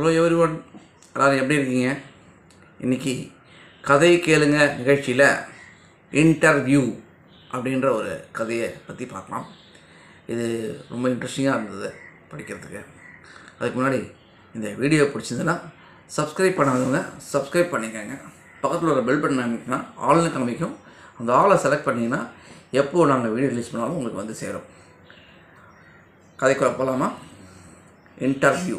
hello every one எல்லோரும் எப்படி இருக்கீங்க இன்றைக்கி கதை கேளுங்க நிகழ்ச்சியில் இன்டர்வியூ அப்படின்ற ஒரு கதையை பற்றி பார்க்கலாம் இது ரொம்ப இன்ட்ரெஸ்டிங்காக இருந்தது படிக்கிறதுக்கு அதுக்கு முன்னாடி இந்த வீடியோ பிடிச்சிருந்ததுன்னா சப்ஸ்கிரைப் பண்ணாதவங்க சப்ஸ்கிரைப் பண்ணிக்கோங்க பக்கத்தில் ஒரு பெல் பட்டன் அமைக்கினா ஆல்னு காமிக்கும் அந்த ஆளை செலக்ட் பண்ணிங்கன்னா எப்போது நாங்கள் வீடியோ ரிலீஸ் பண்ணாலும் உங்களுக்கு வந்து சேரும் கதைக்குள்ள போகலாமா இன்டர்வியூ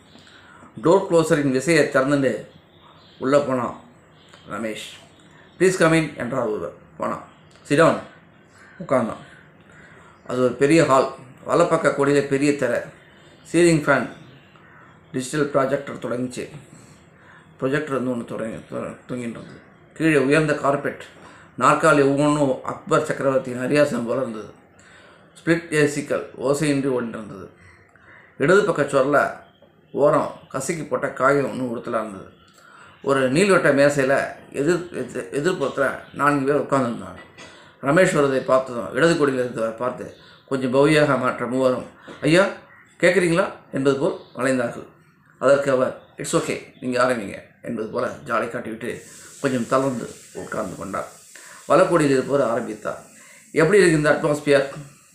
டோர் க்ளோசரின் விசையை திறந்துட்டு உள்ளே போனான் ரமேஷ் ப்ளீஸ் கமின் என்றார் ஒருவர் போனான் சிடான் உட்கார்ந்தான் அது ஒரு பெரிய ஹால் வலப்பக்க கொடியில் பெரிய திரை சீலிங் ஃபேன் டிஜிட்டல் ப்ராஜெக்டர் தொடங்கிச்சு ப்ரொஜெக்டர் வந்து ஒன்று தொடங்கி தொ- தொங்கிட்டு இருந்தது கீழே உயர்ந்த கார்பெட் நாற்காலி ஒவ்வொன்றும் அக்பர் சக்கரவர்த்தியின் அரியாசனம் போல இருந்தது ஸ்பிளிட் ஏசிக்கல் ஓசையின்றி ஓடிட்டு இடது பக்க சுவரில் ஓரம் கசக்கி போட்ட காகிதம் ஒன்று உறுத்தலாக இருந்தது ஒரு நீள்வட்ட மேசையில் எதிர் எதிர் எதிர்ப்புறத்தில் நான்கு பேர் உட்கார்ந்துருந்தாங்க ரமேஷ் வருவதை பார்த்ததும் இடது கொடியில் இருந்தவரை பார்த்து கொஞ்சம் பவ்யாக மாற்ற மூவரும் ஐயா கேட்குறீங்களா என்பது போல் வளைந்தார்கள் அதற்கு அவர் இட்ஸ் ஓகே நீங்கள் ஆரம்பிங்க என்பது போல ஜாலை காட்டிவிட்டு கொஞ்சம் தளர்ந்து உட்கார்ந்து கொண்டார் வலக்கோடியில் இருப்பவர் ஆரம்பித்தார் எப்படி இருக்கு இந்த அட்மாஸ்பியர்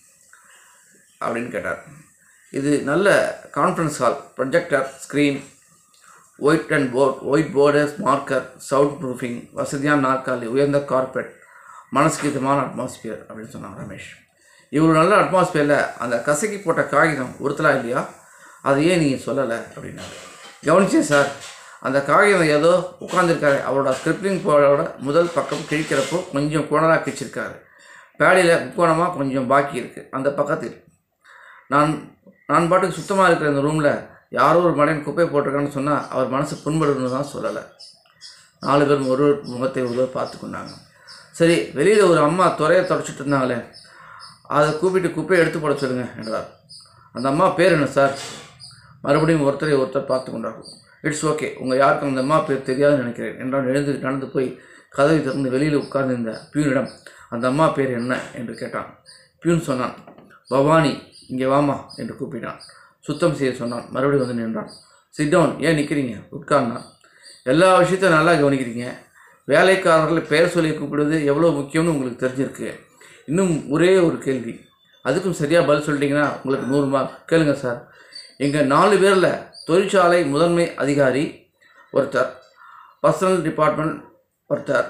அப்படின்னு கேட்டார் இது நல்ல conference hall projector screen white and board white boards marker sound proofing வசதியான நாற்காலி உயர்ந்த கார்பெட் மனசுக்கு இதமான அட்மாஸ்பியர் அப்படின்னு சொன்னாங்க ரமேஷ் இவ்வளோ நல்ல அட்மாஸ்பியரில் அந்த கசக்கி போட்ட காகிதம் உறுத்தலா இல்லையா அதை ஏன் நீங்கள் சொல்லலை அப்படின்னாரு கவனிச்சேன் சார் அந்த காகிதம் ஏதோ உட்காந்துருக்காரு அவரோட ஸ்கிரிப்டிங் போட முதல் பக்கம் கிழிக்கிறப்போ கொஞ்சம் குணராக கிழிச்சிருக்காரு பேடியில் முக்கோணமாக கொஞ்சம் பாக்கி இருக்குது அந்த பக்கத்தில் நான் நான் பாட்டுக்கு சுத்தமாக இருக்கிற இந்த ரூமில் யாரோ ஒரு மடையன் குப்பை போட்டிருக்கான்னு சொன்னால் அவர் மனசு புண்படுன்னு தான் சொல்லலை நாலு பேரும் ஒரு முகத்தை ஒருவர் பார்த்து கொண்டாங்க சரி வெளியில் ஒரு அம்மா துறையை தொடச்சிட்டு இருந்தாங்களே அதை கூப்பிட்டு குப்பையை எடுத்து போட சொல்லுங்க என்றார் அந்த அம்மா பேர் என்ன சார் மறுபடியும் ஒருத்தரை ஒருத்தர் பார்த்து கொண்டார்கள் இட்ஸ் ஓகே உங்கள் யாருக்கும் அந்த அம்மா பேர் தெரியாதுன்னு நினைக்கிறேன் என்றால் எழுந்து நடந்து போய் கதவை திறந்து வெளியில் உட்கார்ந்திருந்த பியூனிடம் அந்த அம்மா பேர் என்ன என்று கேட்டான் பியூன் சொன்னான் பவானி இங்கே வாமா என்று கூப்பிட்டான் சுத்தம் செய்ய சொன்னான் மறுபடியும் வந்து நின்றான் சிட் டவுன் ஏன் நிற்கிறீங்க உட்கார்ந்தான் எல்லா விஷயத்தையும் நல்லா கவனிக்கிறீங்க வேலைக்காரர்கள் பெயர் சொல்லி கூப்பிடுவது எவ்வளோ முக்கியம்னு உங்களுக்கு தெரிஞ்சிருக்கு இன்னும் ஒரே ஒரு கேள்வி அதுக்கும் சரியாக பதில் சொல்லிட்டீங்கன்னா உங்களுக்கு நூறு மார்க் கேளுங்க சார் எங்கள் நாலு பேரில் தொழிற்சாலை முதன்மை அதிகாரி ஒருத்தர் பர்சனல் டிபார்ட்மெண்ட் ஒருத்தர்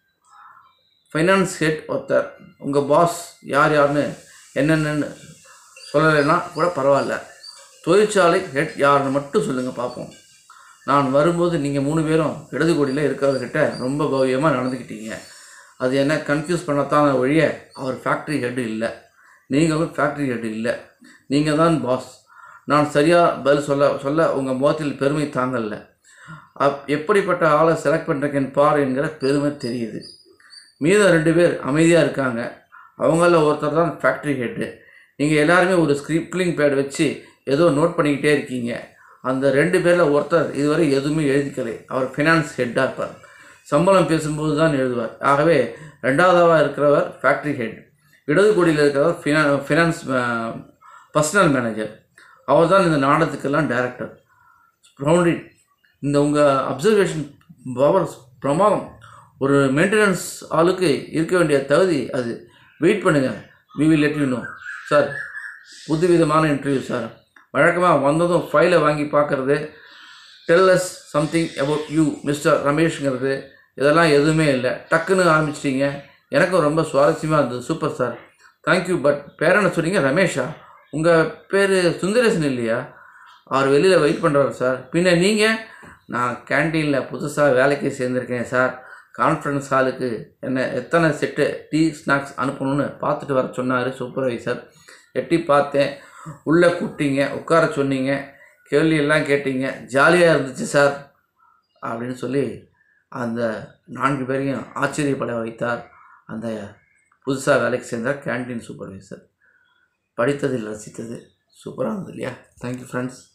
ஃபைனான்ஸ் ஹெட் ஒருத்தர் உங்கள் பாஸ் யார் யாருன்னு என்னென்னு சொல்லலைன்னா கூட பரவாயில்ல தொழிற்சாலை ஹெட் யாருன்னு மட்டும் சொல்லுங்கள் பார்ப்போம் நான் வரும்போது நீங்கள் மூணு பேரும் இடது கோடியில் இருக்கிறவர்கிட்ட ரொம்ப பவ்யமாக நடந்துக்கிட்டீங்க அது என்ன கன்ஃபியூஸ் பண்ணத்தான ஒழிய அவர் ஃபேக்ட்ரி ஹெட் இல்லை நீங்களும் ஃபேக்ட்ரி ஹெட் இல்லை நீங்கள் தான் பாஸ் நான் சரியாக பதில் சொல்ல சொல்ல உங்கள் முகத்தில் பெருமை தாங்கல்ல அப் எப்படிப்பட்ட ஆளை செலக்ட் பண்ணுறேன் பார் என்கிற பெருமை தெரியுது மீதம் ரெண்டு பேர் அமைதியாக இருக்காங்க அவங்கள ஒருத்தர் தான் ஃபேக்ட்ரி ஹெட்டு நீங்கள் எல்லாருமே ஒரு ஸ்கிரிப்டிங் பேட் வச்சு ஏதோ நோட் பண்ணிக்கிட்டே இருக்கீங்க அந்த ரெண்டு பேரில் ஒருத்தர் இதுவரை எதுவுமே எழுதிக்கலை அவர் ஃபினான்ஸ் ஹெட்டாக இருப்பார் சம்பளம் பேசும்போது தான் எழுதுவார் ஆகவே ரெண்டாவதாக இருக்கிறவர் ஃபேக்ட்ரி ஹெட் இடது கோடியில் இருக்கிறவர் ஃபினா ஃபினான்ஸ் பர்சனல் மேனேஜர் அவர் தான் இந்த நாடகத்துக்கெல்லாம் டைரக்டர் ஸ்ப்ரவுண்டிட் இந்த உங்கள் அப்சர்வேஷன் பவர் பிரமாதம் ஒரு மெயின்டெனன்ஸ் ஆளுக்கு இருக்க வேண்டிய தகுதி அது வெயிட் பண்ணுங்கள் we will let you know sir புதுவிதமான இன்டர்வியூ சார் வழக்கமாக வந்ததும் ஃபைலை வாங்கி பார்க்குறது tells something about you mister ரமேஷ்ங்கிறது இதெல்லாம் எதுவுமே இல்லை டக்குன்னு ஆரம்பிச்சிட்டீங்க எனக்கும் ரொம்ப சுவாரஸ்யமாக இருந்தது சூப்பர் சார் தேங்க்யூ பட் பேர் என்ன சொன்னீங்க ரமேஷா உங்கள் பேர் சுந்தரேசன் இல்லையா அவர் வெளியில் வெயிட் பண்ணுறாரு சார் பின்ன நீங்கள் நான் கேன்டீனில் புதுசாக வேலைக்கு சேர்ந்துருக்கேன் சார் கான்ஃபரன்ஸ் ஹாலுக்கு என்ன எத்தனை செட்டு டீ ஸ்நாக்ஸ் அனுப்பணும்னு பார்த்துட்டு வர சொன்னார் சூப்பர்வைசர் எட்டி பார்த்தேன் உள்ளே கூப்பிட்டீங்க உட்கார சொன்னீங்க கேள்வி எல்லாம் கேட்டீங்க ஜாலியாக இருந்துச்சு சார் அப்படின்னு சொல்லி அந்த நான்கு பேரையும் ஆச்சரியப்பட வைத்தார் அந்த புதுசாக வேலைக்கு சேர்ந்தார் கேன்டீன் சூப்பர்வைசர் படித்ததில் ரசித்தது சூப்பராக இருந்தது இல்லையா தேங்க்யூ ஃப்ரெண்ட்ஸ்